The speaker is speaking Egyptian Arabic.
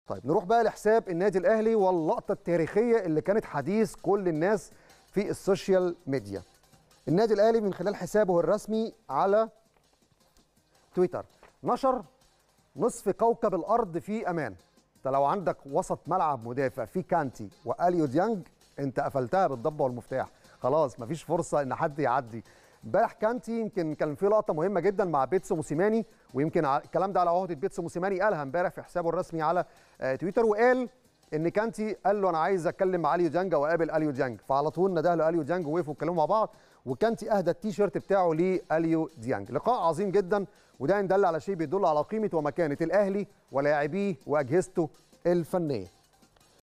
طيب نروح بقى لحساب النادي الاهلي واللقطه التاريخيه اللي كانت حديث كل الناس في السوشيال ميديا النادي الاهلي من خلال حسابه الرسمي على تويتر نشر نصف كوكب الارض في امان انت لو عندك وسط ملعب مدافع في كانتي واليو ديانج انت قفلتها بالضبه والمفتاح خلاص مفيش فرصه ان حد يعدي امبارح كانتي يمكن كان في لقطه مهمه جدا مع بيتسو موسيماني ويمكن ع- الكلام ده على عهده بيتسو موسيماني قالها امبارح في حسابه الرسمي على آه، تويتر وقال ان كانتي قال له انا عايز اتكلم مع اليو ديانج واقابل اليو ديانج فعلى طول نده له اليو ديانج ووقفوا اتكلموا مع بعض وكانتي اهدى التيشيرت بتاعه لاليو ديانج لقاء عظيم جدا وده ان دل على شيء بيدل على قيمه ومكانه الاهلي ولاعبيه واجهزته الفنيه